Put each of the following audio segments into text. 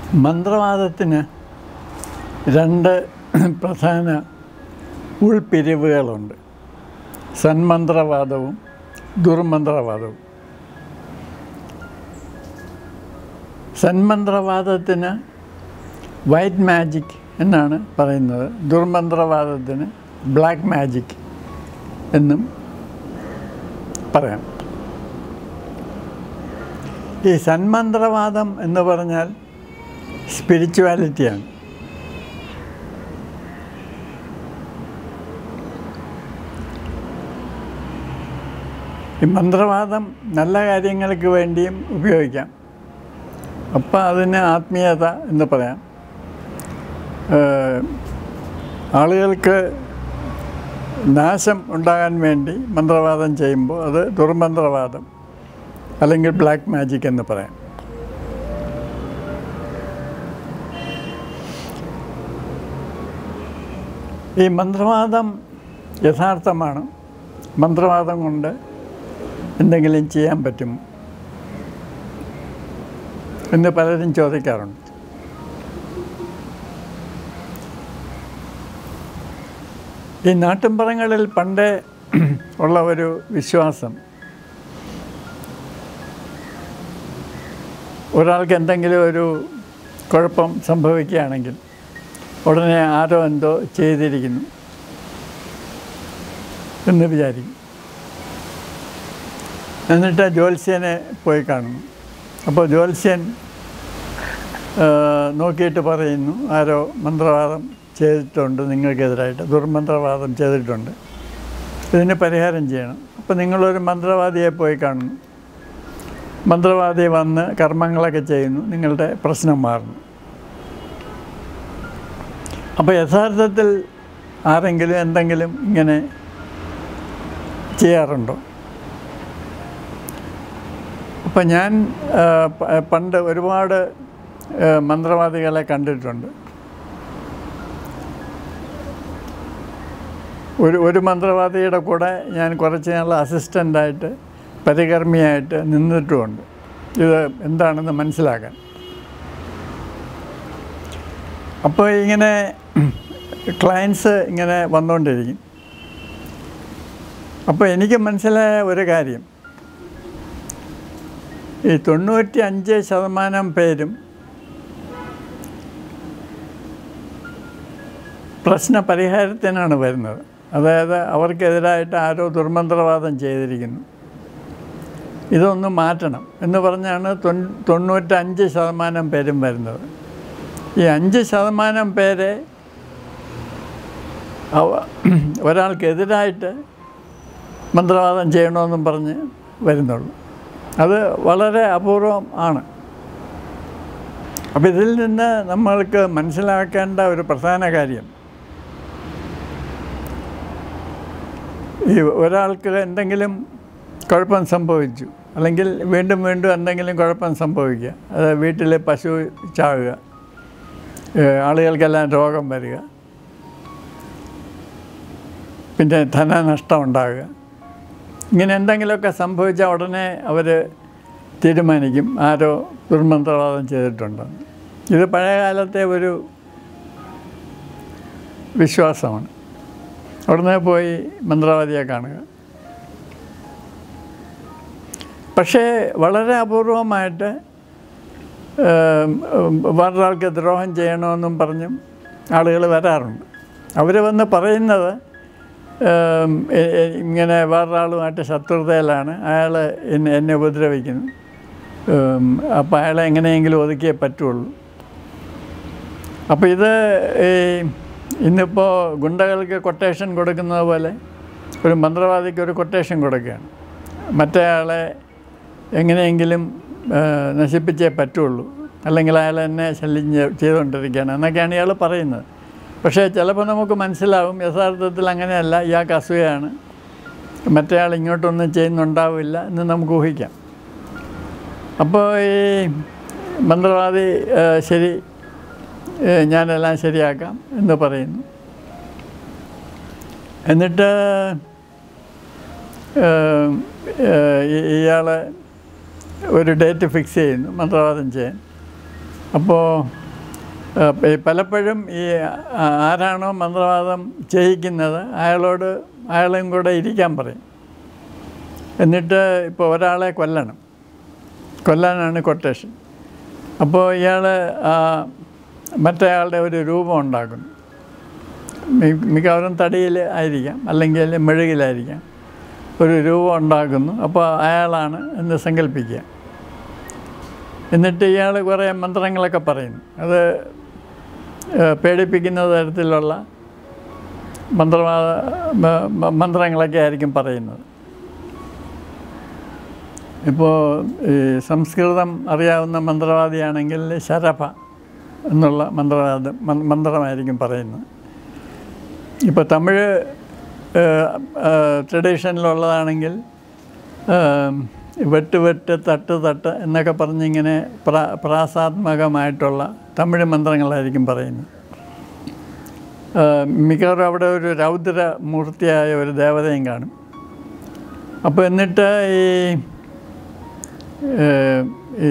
മന്ത്രവാദത്തിന് രണ്ട് പ്രധാന ഉൾപിരിവുകളുണ്ട് സന്മന്ത്രവാദവും ദുർമന്ത്രവാദവും സന്മന്ത്രവാദത്തിന് white magic എന്നാണ് പറയുന്നത് ദുർമന്ത്രവാദത്തിന് ബ്ലാക്ക് മാജിക് എന്നും പറയാം ഈ സന്മന്ത്രവാദം എന്ന് പറഞ്ഞാൽ സ്പിരിച്വാലിറ്റിയാണ് ഈ മന്ത്രവാദം നല്ല കാര്യങ്ങൾക്ക് വേണ്ടിയും ഉപയോഗിക്കാം അപ്പം അതിന് ആത്മീയത എന്ന് പറയാം ഏഹ് ആളുകൾക്ക് നാശം ഉണ്ടാകാൻ വേണ്ടി മന്ത്രവാദം ചെയ്യുമ്പോൾ അത് ദുർമന്ത്രവാദം അല്ലെങ്കിൽ ബ്ലാക്ക് മാജിക് എന്ന് പറയാം ഈ മന്ത്രവാദം യഥാർത്ഥമാണ് മന്ത്രവാദം കൊണ്ട് എന്തെങ്കിലും ചെയ്യാൻ പറ്റും എന്ന് പലരും ചോദിക്കാറുണ്ട് ഈ നാട്ടിൻപുറങ്ങളിൽ പണ്ടേ ഉള്ള ഒരു വിശ്വാസം ഒരാൾക്ക് എന്തെങ്കിലും ഒരു കുഴപ്പം സംഭവിക്കുകയാണെങ്കിൽ ഉടനെ ആരോ എന്തോ ചെയ്തിരിക്കുന്നു എന്ന് വിചാരിക്കും എന്നിട്ട് ജ്യോത്സ്യനെ പോയി കാണുന്നു അപ്പോൾ ജ്യോത്സ്യൻ ആ, നോക്കിയിട്ട് പറയുന്നു ആരോ മന്ത്രവാദം ചെയ്തിട്ടുണ്ട് നിങ്ങൾക്കെതിരായിട്ട് ദുർമന്ത്രവാദം ചെയ്തിട്ടുണ്ട് ഇതിന് പരിഹാരം ചെയ്യണം അപ്പോൾ നിങ്ങളൊരു മന്ത്രവാദിയെ പോയി കാണുന്നു മന്ത്രവാദി വന്ന് കർമ്മങ്ങളൊക്കെ ചെയ്യുന്നു നിങ്ങളുടെ പ്രശ്നം മാറുന്നു അപ്പോൾ യഥാർത്ഥത്തിൽ ആരെങ്കിലും എന്തെങ്കിലും ഇങ്ങനെ ചെയ്യാറുണ്ടോ അപ്പം ഞാൻ ആ, പ- പണ്ട് ഒരുപാട് ആ, മന്ത്രവാദികളെ കണ്ടിട്ടുണ്ട് ഒരു ഒരു മന്ത്രവാദിയുടെ കൂടെ ഞാൻ കുറച്ച് നാൾ അസിസ്റ്റൻ്റായിട്ട് പരികർമ്മിയായിട്ട് നിന്നിട്ടുമുണ്ട് ഇത് എന്താണെന്ന് മനസ്സിലാക്കാൻ അപ്പോൾ ഇങ്ങനെ ക്ലയൻസ് ഇങ്ങനെ വന്നുകൊണ്ടിരിക്കും അപ്പോൾ എനിക്ക് മനസ്സിലായ ഒരു കാര്യം ഈ തൊണ്ണൂറ്റി അഞ്ച് ശതമാനം പേരും പ്രശ്ന പരിഹാരത്തിനാണ് വരുന്നത് അതായത് അവർക്കെതിരായിട്ട് ആരോ ദുർമന്ത്രവാദം ചെയ്തിരിക്കുന്നു ഇതൊന്ന് മാറ്റണം എന്ന് പറഞ്ഞാണ് തൊൺ- തൊണ്ണൂറ്റഞ്ച് ശതമാനം പേരും വരുന്നത് ഈ അഞ്ച് ശതമാനം പേരെ അവ ഒരാൾക്കെതിരായിട്ട് മന്ത്രവാദം ചെയ്യണമെന്നും പറഞ്ഞ് വരുന്നുള്ളൂ അത് വളരെ അപൂർവം ആണ് അപ്പോൾ ഇതിൽ നിന്ന് നമ്മൾക്ക് മനസ്സിലാക്കേണ്ട ഒരു പ്രധാന കാര്യം ഈ ഒരാൾക്ക് എന്തെങ്കിലും കുഴപ്പം സംഭവിച്ചു അല്ലെങ്കിൽ വീണ്ടും വീണ്ടും എന്തെങ്കിലും കുഴപ്പം സംഭവിക്കുക അത് വീട്ടിൽ പശു ചാവുക ഏഹ് ആളുകൾക്കെല്ലാം രോഗം വരിക പിന്നെ ധനനഷ്ടം ഉണ്ടാകുക ഇങ്ങനെ എന്തെങ്കിലുമൊക്കെ സംഭവിച്ചാൽ ഉടനെ അവർ തീരുമാനിക്കും ആരോ ദുർമന്ത്രവാദം ചെയ്തിട്ടുണ്ടെന്ന് ഇത് പഴയ കാലത്തെ ഒരു വിശ്വാസമാണ് ഉടനെ പോയി മന്ത്രവാദിയെ കാണുക പക്ഷേ വളരെ അപൂർവമായിട്ട് ഏം, ഉം, വേറൊരാൾക്ക് ദ്രോഹം ചെയ്യണമെന്നും പറഞ്ഞും ആളുകൾ വരാറുണ്ട് അവർ വന്ന് പറയുന്നത് ഏം, എ- എ- ഇങ്ങനെ വേറൊരാളുമായിട്ട് ശത്രുതയിലാണ് അയാൾ എന്നെ എന്നെ ഉപദ്രവിക്കുന്നു ഏം, അപ്പോൾ അയാളെ എങ്ങനെയെങ്കിലും ഒതുക്കിയേ പറ്റുള്ളൂ അപ്പോൾ ഇത് ഈ ഇന്നിപ്പോൾ ഗുണ്ടകൾക്ക് കൊട്ടേഷൻ കൊടുക്കുന്നത് പോലെ ഒരു മന്ത്രവാദിക്ക് ഒരു കൊട്ടേഷൻ കൊടുക്കുകയാണ് മറ്റേയാളെ എങ്ങനെയെങ്കിലും ആ, നശിപ്പിച്ചേ പറ്റുള്ളൂ അല്ലെങ്കിൽ അയാൾ എന്നെ ശല്യം ചെയ്- ചെയ്തുകൊണ്ടിരിക്കുകയാണ് എന്നൊക്കെയാണ് ഇയാൾ പറയുന്നത് പക്ഷേ ചിലപ്പോൾ നമുക്ക് മനസ്സിലാവും യഥാർത്ഥത്തിൽ അങ്ങനെയല്ല ഇയാൾക്ക് അസൂയാണ് മറ്റേയാൾ ഇങ്ങോട്ടൊന്നും ചെയ്യുന്നുണ്ടാവില്ല എന്ന് നമുക്ക് ഊഹിക്കാം അപ്പോൾ ഈ മന്ത്രവാദി ആ, ശരി ഏ, ഞാനെല്ലാം ശരിയാക്കാം എന്ന് പറയുന്നു എന്നിട്ട് ഇയാൾ ഒരു ഡേറ്റ് ഫിക്സ് ചെയ്യുന്നു മന്ത്രവാദം ചെയ്യാൻ അപ്പോൾ ഏഹ്, ഈ പലപ്പോഴും ഈ ആ- ആരാണോ മന്ത്രവാദം ചെയ്യിക്കുന്നത് അയാളോട് അയാളെയും കൂടെ ഇരിക്കാൻ പറയും എന്നിട്ട് ഇപ്പോൾ ഒരാളെ കൊല്ലണം കൊല്ലാനാണ് കൊട്ടേഷൻ അപ്പോൾ ഇയാൾ മറ്റേയാളുടെ ഒരു രൂപം ഉണ്ടാക്കുന്നു മി- മിക്കവാറും തടിയിൽ ആയിരിക്കാം അല്ലെങ്കിൽ മെഴുകിലായിരിക്കാം ഒരു രൂപം ഉണ്ടാക്കുന്നു അപ്പോൾ അയാളാണ് എന്ന് സങ്കല്പിക്കുക എന്നിട്ട് ഇയാൾ കുറേ മന്ത്രങ്ങളൊക്കെ പറയുന്നു അത് ഏഹ്, പേടിപ്പിക്കുന്ന തരത്തിലുള്ള മന്ത്രവാദ മ- മ- മന്ത്രങ്ങളൊക്കെ ആയിരിക്കും പറയുന്നത് ഇപ്പോൾ ഈ സംസ്കൃതം അറിയാവുന്ന മന്ത്രവാദിയാണെങ്കിൽ ശരഭ എന്നുള്ള മന്ത്രവാദം മ- മന്ത്രമായിരിക്കും പറയുന്നത് ഇപ്പോൾ തമിഴ് ട്രഡീഷനിലുള്ളതാണെങ്കിൽ വെട്ട് വെട്ട് തട്ട് തട്ട് എന്നൊക്കെ പറഞ്ഞിങ്ങനെ പ്രാ പ്രാസാത്മകമായിട്ടുള്ള തമിഴ് മന്ത്രങ്ങളായിരിക്കും പറയുന്നത് ആ, മിക്കവാറും അവിടെ ഒരു രൗദ്ര മൂർത്തിയായ ഒരു ദേവതയും കാണും അപ്പോൾ എന്നിട്ട് ഈ ഏഹ്, ഈ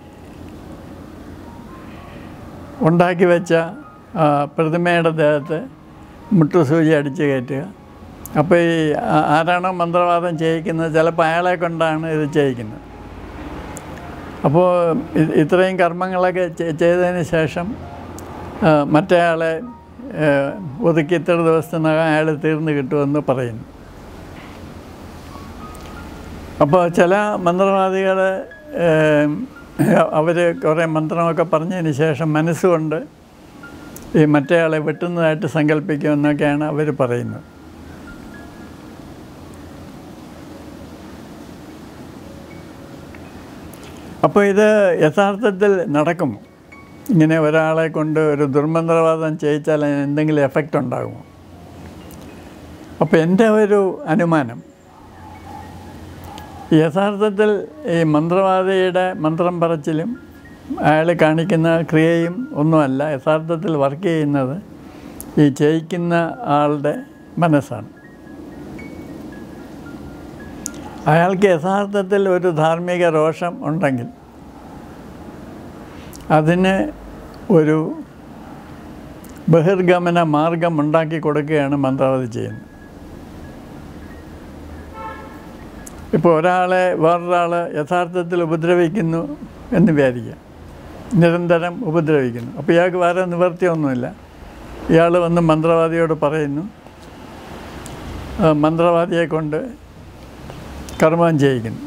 ഉണ്ടാക്കി വെച്ച ആ, പ്രതിമയുടെ ദേഹത്ത് മുട്ടുസൂചി അടിച്ച് കയറ്റുക അപ്പോൾ ഈ ആ- ആരാണോ മന്ത്രവാദം ചെയ്യിക്കുന്നത് ചിലപ്പോൾ അയാളെ കൊണ്ടാണ് ഇത് ചെയ്യിക്കുന്നത് അപ്പോൾ ഇ- ഇത്രയും കർമ്മങ്ങളൊക്കെ ചെ- ചെയ്തതിന് ശേഷം ആ, മറ്റേയാളെ ഏഹ്, ഒതുക്കി ഇത്ര ദിവസത്തിനകം അയാൾ തീർന്നു കിട്ടുമെന്ന് പറയുന്നു അപ്പോൾ ചില മന്ത്രവാദികൾ അവർ കുറേ മന്ത്രമൊക്കെ പറഞ്ഞതിന് ശേഷം മനസ്സുകൊണ്ട് ഈ മറ്റേയാളെ വെട്ടുന്നതായിട്ട് സങ്കല്പിക്കുമെന്നൊക്കെയാണ് അവർ പറയുന്നത് അപ്പോൾ ഇത് യഥാർത്ഥത്തിൽ നടക്കുമോ ഇങ്ങനെ ഒരാളെ കൊണ്ട് ഒരു ദുർമന്ത്രവാദം ചെയ്യിച്ചാൽ അതിന് എന്തെങ്കിലും എഫക്റ്റ് ഉണ്ടാകുമോ അപ്പോൾ എൻ്റെ ഒരു അനുമാനം യഥാർത്ഥത്തിൽ ഈ മന്ത്രവാദിയുടെ മന്ത്രം പറച്ചിലും അയാൾ കാണിക്കുന്ന ക്രിയയും ഒന്നുമല്ല യഥാർത്ഥത്തിൽ വർക്ക് ചെയ്യുന്നത് ഈ ചെയ്യിക്കുന്ന ആളുടെ മനസ്സാണ് അയാൾക്ക് യഥാർത്ഥത്തിൽ ഒരു ധാർമ്മിക രോഷം ഉണ്ടെങ്കിൽ അതിന് ഒരു ബഹിർഗമന മാർഗം ഉണ്ടാക്കി കൊടുക്കുകയാണ് മന്ത്രവാദി ചെയ്യുന്നത് ഇപ്പോൾ ഒരാളെ വേറൊരാൾ യഥാർത്ഥത്തിൽ ഉപദ്രവിക്കുന്നു എന്ന് വിചാരിക്കുക നിരന്തരം ഉപദ്രവിക്കുന്നു അപ്പോൾ ഇയാൾക്ക് വേറെ നിവൃത്തിയൊന്നുമില്ല ഇയാൾ വന്ന് മന്ത്രവാദിയോട് പറയുന്നു ആ, മന്ത്രവാദിയെ കൊണ്ട് കർമ്മം ചെയ്യിക്കുന്നു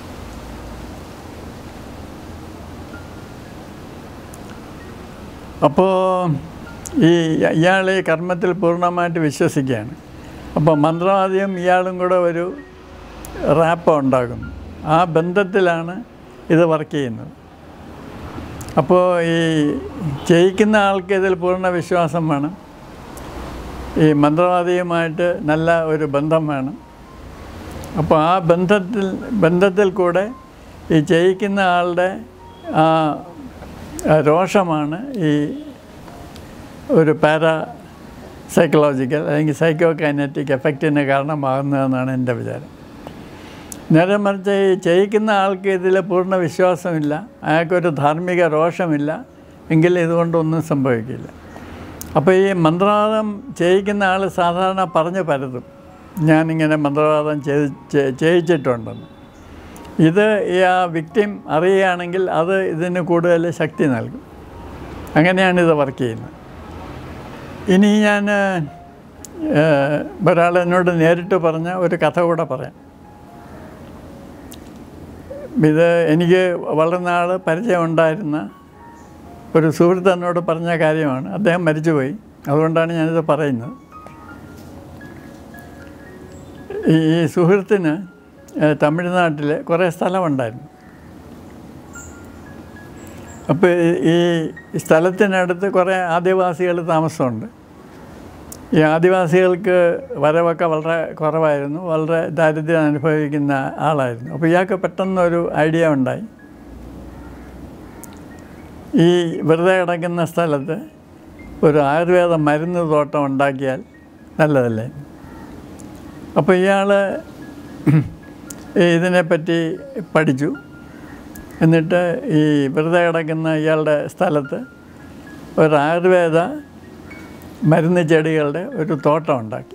അപ്പോൾ ഈ ഇയാൾ ഈ കർമ്മത്തിൽ പൂർണ്ണമായിട്ട് വിശ്വസിക്കുകയാണ് അപ്പോൾ മന്ത്രവാദിയും ഇയാളും കൂടെ ഒരു റാപ്പ് ഉണ്ടാകുന്നു ആ ബന്ധത്തിലാണ് ഇത് വർക്ക് ചെയ്യുന്നത് അപ്പോൾ ഈ ചെയ്യിക്കുന്ന ആൾക്ക് ഇതിൽ പൂർണ്ണ വിശ്വാസം വേണം ഈ മന്ത്രവാദിയുമായിട്ട് നല്ല ഒരു ബന്ധം വേണം അപ്പോൾ ആ ബന്ധത്തിൽ ബന്ധത്തിൽ കൂടെ ഈ ചെയ്യിക്കുന്ന ആളുടെ ആ ആ രോഷമാണ് ഈ ഒരു പാരാ സൈക്കോളജിക്കൽ അല്ലെങ്കിൽ സൈക്കോ കൈനറ്റിക് എഫക്റ്റിന് കാരണമാകുന്നതെന്നാണ് എൻ്റെ വിചാരം നേരെ മറിച്ച് ഈ ചെയ്യിക്കുന്ന ആൾക്ക് ഇതിൽ പൂർണ്ണ വിശ്വാസമില്ല അയാൾക്കൊരു ധാർമ്മിക രോഷമില്ല എങ്കിൽ ഇതുകൊണ്ടൊന്നും സംഭവിക്കില്ല അപ്പോൾ ഈ മന്ത്രവാദം ചെയ്യിക്കുന്ന ആൾ സാധാരണ പറഞ്ഞു പരതും ഞാനിങ്ങനെ മന്ത്രവാദം ചെയ്ത് ചെ- ചെയ്യിച്ചിട്ടുണ്ടെന്ന് ഇത് ഈ ആ വിക്ടിം അറിയുകയാണെങ്കിൽ അത് ഇതിന് കൂടുതൽ ശക്തി നൽകും അങ്ങനെയാണ് ഇത് വർക്ക് ചെയ്യുന്നത് ഇനി ഞാൻ ഒരാൾ എന്നോട് നേരിട്ട് പറഞ്ഞ ഒരു കഥ കൂടെ പറയാം ഇത് എനിക്ക് വളരെ നാൾ പരിചയമുണ്ടായിരുന്ന ഒരു സുഹൃത്ത് എന്നോട് പറഞ്ഞ കാര്യമാണ് അദ്ദേഹം മരിച്ചുപോയി അതുകൊണ്ടാണ് ഞാനിത് പറയുന്നത് ഈ ഈ സുഹൃത്തിന് ഏഹ്, തമിഴ്നാട്ടിൽ കുറേ സ്ഥലമുണ്ടായിരുന്നു അപ്പോൾ ഈ ഈ സ്ഥലത്തിനടുത്ത് കുറേ ആദിവാസികൾ താമസമുണ്ട് ഈ ആദിവാസികൾക്ക് വരവൊക്കെ വളരെ കുറവായിരുന്നു വളരെ ദാരിദ്ര്യം അനുഭവിക്കുന്ന ആളായിരുന്നു അപ്പോൾ ഇയാൾക്ക് പെട്ടെന്നൊരു ഐഡിയ ഉണ്ടായി ഈ വെറുതെ കിടക്കുന്ന സ്ഥലത്ത് ഒരു ആയുർവേദ മരുന്ന് തോട്ടം ഉണ്ടാക്കിയാൽ നല്ലതല്ലേ അപ്പോൾ ഇയാൾ ഇതിനെപ്പറ്റി പഠിച്ചു എന്നിട്ട് ഈ വെറുതെ കിടക്കുന്ന ഇയാളുടെ സ്ഥലത്ത് ഒരു ആയുർവേദ മരുന്ന് ചെടികളുടെ ഒരു തോട്ടം ഉണ്ടാക്കി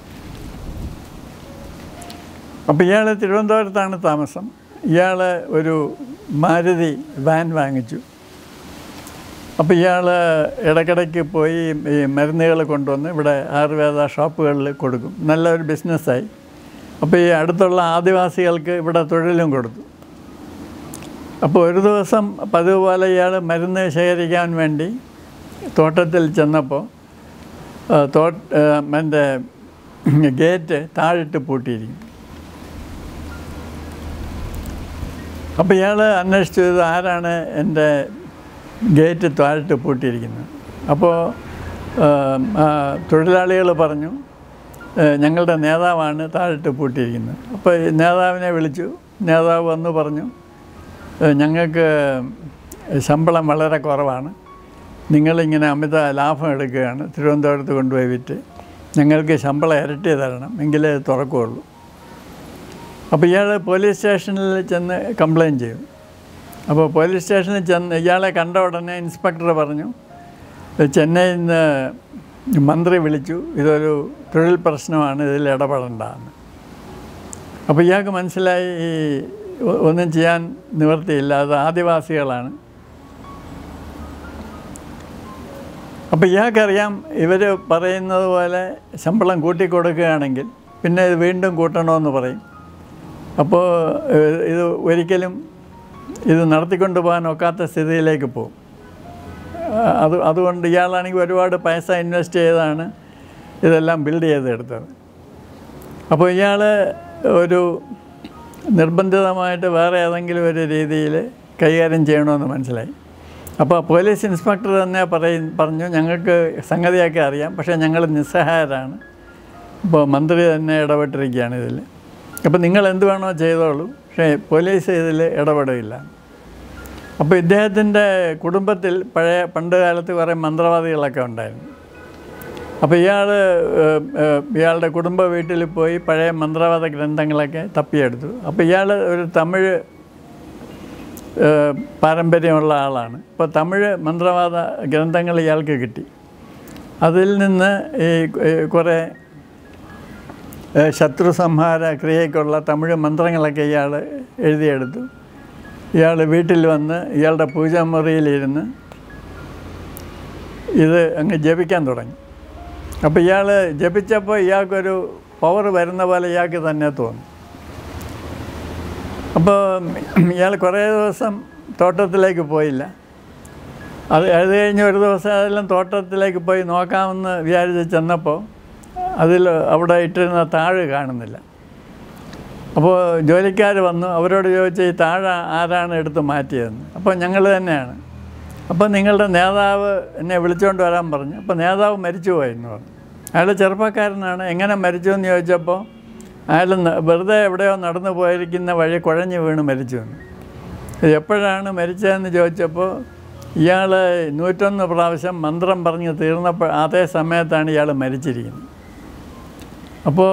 അപ്പോൾ ഇയാൾ തിരുവനന്തപുരത്താണ് താമസം ഇയാൾ ഒരു മാരുതി വാൻ വാങ്ങിച്ചു അപ്പോൾ ഇയാൾ ഇടയ്ക്കിടയ്ക്ക് പോയി ഈ മരുന്നുകൾ കൊണ്ടുവന്ന് ഇവിടെ ആയുർവേദ ഷോപ്പുകളിൽ കൊടുക്കും നല്ലൊരു ബിസിനസ്സായി അപ്പോൾ ഈ അടുത്തുള്ള ആദിവാസികൾക്ക് ഇവിടെ തൊഴിലും കൊടുത്തു അപ്പോൾ ഒരു ദിവസം പതിവ് പോലെ ഇയാൾ മരുന്ന് ശേഖരിക്കാൻ വേണ്ടി തോട്ടത്തിൽ ചെന്നപ്പോൾ ആ, തോ എൻ്റെ ഗേറ്റ് താഴിട്ട് പൂട്ടിയിരിക്കും അപ്പോൾ ഇയാൾ അന്വേഷിച്ചു ഇത് ആരാണ് എൻ്റെ ഗേറ്റ് താഴിട്ട് പൂട്ടിയിരിക്കുന്നത് അപ്പോൾ തൊഴിലാളികൾ പറഞ്ഞു "ഏ, ഞങ്ങളുടെ നേതാവാണ് താഴിട്ട് പൂട്ടിയിരിക്കുന്നത് അപ്പോൾ ഈ നേതാവിനെ വിളിച്ചു നേതാവ് വന്ന് പറഞ്ഞു "ഏ, ഞങ്ങൾക്ക് ശമ്പളം വളരെ കുറവാണ് നിങ്ങളിങ്ങനെ അമിത ലാഭം എടുക്കുകയാണ് തിരുവനന്തപുരത്ത് കൊണ്ടുപോയി വിറ്റ് ഞങ്ങൾക്ക് ശമ്പളം ഇരട്ടി തരണം എങ്കിലേ ഇത് തുറക്കുകയുള്ളൂ അപ്പോൾ ഇയാൾ പോലീസ് സ്റ്റേഷനിൽ ചെന്ന് കംപ്ലയിൻറ്റ് ചെയ്തു അപ്പോൾ പോലീസ് സ്റ്റേഷനിൽ ചെന്ന് ഇയാളെ കണ്ട ഉടനെ ഇൻസ്പെക്ടർ പറഞ്ഞു ചെന്നൈയിൽ നിന്ന് മന്ത്രി വിളിച്ചു ഇതൊരു തൊഴിൽ പ്രശ്നമാണ് ഇതിൽ ഇടപെടേണ്ടതെന്ന് അപ്പോൾ ഇയാൾക്ക് മനസ്സിലായി ഈ ഒ- ഒന്നും ചെയ്യാൻ നിവൃത്തിയില്ല അത് ആദിവാസികളാണ് അപ്പോൾ ഇയാൾക്കറിയാം ഇവർ പറയുന്നത് പോലെ ശമ്പളം കൂട്ടിക്കൊടുക്കുകയാണെങ്കിൽ പിന്നെ ഇത് വീണ്ടും കൂട്ടണമെന്ന് പറയും അപ്പോൾ ഏഹ്, ഇത് ഒരിക്കലും ഇത് നടത്തിക്കൊണ്ട് പോകാൻ ഒക്കാത്ത സ്ഥിതിയിലേക്ക് പോകും ആ, അത് അതുകൊണ്ട് ഇയാളാണെങ്കിൽ ഒരുപാട് പൈസ ഇൻവെസ്റ്റ് ചെയ്താണ് ഇതെല്ലാം ബിൽഡ് ചെയ്തെടുത്തത് അപ്പോൾ ഇയാൾ ഒരു നിർബന്ധിതമായിട്ട് വേറെ ഏതെങ്കിലും ഒരു രീതിയിൽ കൈകാര്യം ചെയ്യണമെന്ന് മനസ്സിലായി അപ്പോൾ പോലീസ് ഇൻസ്പെക്ടർ തന്നെ പറയും പറഞ്ഞു ഞങ്ങൾക്ക് സംഗതിയൊക്കെ അറിയാം പക്ഷേ ഞങ്ങൾ നിസ്സഹായരാണ് ഇപ്പോൾ മന്ത്രി തന്നെ ഇടപെട്ടിരിക്കുകയാണ് ഇതിൽ അപ്പോൾ നിങ്ങൾ എന്ത് വേണോ ചെയ്തോളൂ പക്ഷേ പോലീസ് ഇതിൽ ഇടപെടില്ല അപ്പോൾ ഇദ്ദേഹത്തിൻ്റെ കുടുംബത്തിൽ പഴയ പണ്ട് കാലത്ത് കുറേ മന്ത്രവാദികളൊക്കെ ഉണ്ടായിരുന്നു അപ്പോൾ ഇയാൾ ഇയാളുടെ കുടുംബ വീട്ടിൽ പോയി പഴയ മന്ത്രവാദ ഗ്രന്ഥങ്ങളൊക്കെ തപ്പിയെടുത്തു അപ്പോൾ ഇയാൾ ഒരു തമിഴ് ഏഹ്, പാരമ്പര്യമുള്ള ആളാണ് ഇപ്പോൾ തമിഴ് മന്ത്രവാദ ഗ്രന്ഥങ്ങൾ ഇയാൾക്ക് കിട്ടി അതിൽ നിന്ന് ഈ ഈ കുറേ ഏഹ്, ശത്രു സംഹാര ക്രിയയ്ക്കുള്ള തമിഴ് മന്ത്രങ്ങളൊക്കെ ഇയാൾ എഴുതിയെടുത്തു ഇയാൾ വീട്ടിൽ വന്ന് ഇയാളുടെ പൂജാമുറിയിലിരുന്ന് ഇത് അങ്ങ് ജപിക്കാൻ തുടങ്ങി അപ്പോൾ ഇയാൾ ജപിച്ചപ്പോൾ ഇയാൾക്കൊരു പവർ വരുന്ന പോലെ ഇയാൾക്ക് തന്നെ തോന്നി അപ്പോൾ ഇയാൾ കുറേ ദിവസം തോട്ടത്തിലേക്ക് പോയില്ല അത് അത് കഴിഞ്ഞ് ഒരു ദിവസം അതെല്ലാം തോട്ടത്തിലേക്ക് പോയി നോക്കാമെന്ന് വിചാരിച്ച് ചെന്നപ്പോൾ അതിൽ അവിടെ ഇട്ടിരുന്ന താഴ് കാണുന്നില്ല അപ്പോൾ ജോലിക്കാർ വന്നു അവരോട് ചോദിച്ചു ഈ താഴെ ആരാണ് എടുത്ത് മാറ്റിയതെന്ന് അപ്പോൾ ഞങ്ങൾ തന്നെയാണ് അപ്പോൾ നിങ്ങളുടെ നേതാവ് എന്നെ വിളിച്ചുകൊണ്ട് വരാൻ പറഞ്ഞു അപ്പോൾ നേതാവ് മരിച്ചുപോയി എന്ന് പറഞ്ഞു അയാൾ ചെറുപ്പക്കാരനാണ് എങ്ങനെ മരിച്ചു എന്ന് ചോദിച്ചപ്പോൾ അയാൾ ന- വെറുതെ എവിടെയോ നടന്നു പോയിരിക്കുന്ന വഴി കുഴഞ്ഞു വീണ് മരിച്ചു എന്ന് ഇത് എപ്പോഴാണ് മരിച്ചതെന്ന് ചോദിച്ചപ്പോൾ ഇയാൾ നൂറ്റൊന്ന് പ്രാവശ്യം മന്ത്രം പറഞ്ഞ് തീർന്നപ്പോൾ അതേ സമയത്താണ് ഇയാൾ മരിച്ചിരിക്കുന്നത് അപ്പോൾ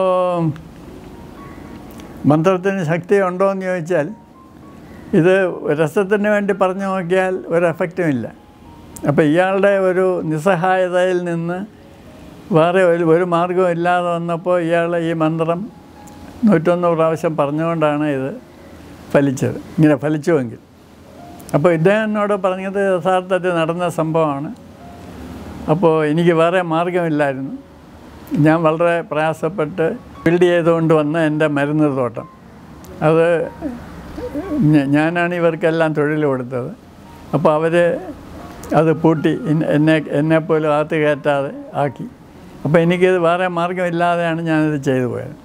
മന്ത്രത്തിന് ശക്തി ഉണ്ടോ എന്ന് ചോദിച്ചാൽ ഇത് രസത്തിന് വേണ്ടി പറഞ്ഞു നോക്കിയാൽ ഒരു എഫക്റ്റും ഇല്ല അപ്പോൾ ഇയാളുടെ ഒരു നിസ്സഹായതയിൽ നിന്ന് വേറെ ഒരു ഒരു മാർഗവും ഇല്ലാതെ വന്നപ്പോൾ ഇയാൾ ഈ മന്ത്രം നൂറ്റൊന്ന് പ്രാവശ്യം പറഞ്ഞുകൊണ്ടാണ് ഇത് ഫലിച്ചത് ഇങ്ങനെ ഫലിച്ചുവെങ്കിൽ അപ്പോൾ ഇദ്ദേഹം എന്നോട് പറഞ്ഞത് യഥാർത്ഥത്തിൽ നടന്ന സംഭവമാണ് അപ്പോൾ എനിക്ക് വേറെ മാർഗമില്ലായിരുന്നു ഞാൻ വളരെ പ്രയാസപ്പെട്ട് ബിൽഡ് ചെയ്തുകൊണ്ട് വന്ന എൻ്റെ മരുന്ന് തോട്ടം അത് ഞ- ഞാനാണ് ഇവർക്കെല്ലാം തൊഴിൽ കൊടുത്തത് അപ്പോൾ അവർ അത് പൂട്ടി എന്നെ- എന്നെ എന്നെപ്പോലും അകത്ത് കയറ്റാതെ ആക്കി അപ്പോൾ എനിക്കിത് വേറെ മാർഗമില്ലാതെയാണ് ഞാനിത് ചെയ്തു പോയത്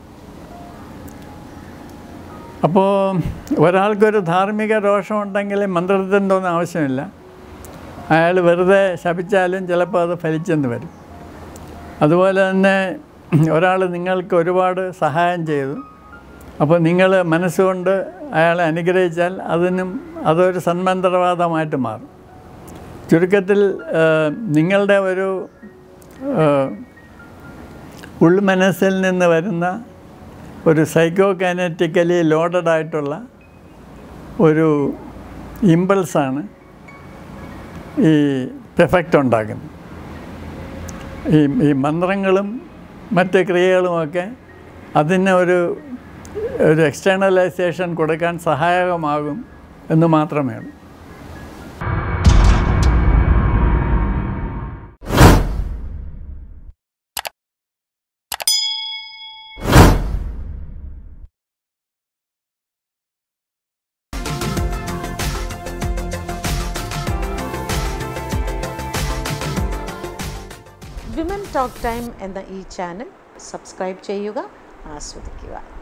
അപ്പോൾ ഒരാൾക്കൊരു ധാർമ്മിക രോഷമുണ്ടെങ്കിൽ മന്ത്രത്തിൻ്റെ ഒന്നും ആവശ്യമില്ല അയാൾ വെറുതെ ശപിച്ചാലും ചിലപ്പോൾ അത് ഫലിച്ചെന്ന് വരും അതുപോലെ തന്നെ ഒരാൾ നിങ്ങൾക്ക് ഒരുപാട് സഹായം ചെയ്തു അപ്പോൾ നിങ്ങൾ മനസ്സുകൊണ്ട് അയാളെ അനുഗ്രഹിച്ചാൽ അതിനും അതൊരു സന്മന്ത്രവാദമായിട്ട് മാറും ചുരുക്കത്തിൽ ആ, നിങ്ങളുടെ ഒരു ആ, ഉൾമനസ്സിൽ നിന്ന് വരുന്ന ഒരു സൈക്കോ കൈനറ്റിക്കലി ലോഡഡ് ആയിട്ടുള്ള ഒരു ഇമ്പൾസാണ് ഈ പെഫക്റ്റ് ഉണ്ടാക്കുന്നത് ഈ ഈ മന്ത്രങ്ങളും മറ്റ് ക്രിയകളുമൊക്കെ അതിന് ഒരു ഒരു എക്സ്റ്റേണലൈസേഷൻ കൊടുക്കാൻ സഹായകമാകും എന്ന് മാത്രമേ ഉള്ളൂ വിമൻ ടോക്ക് ടൈം എന്ന ഈ ചാനൽ സബ്സ്ക്രൈബ് ചെയ്യുക ആസ്വദിക്കുക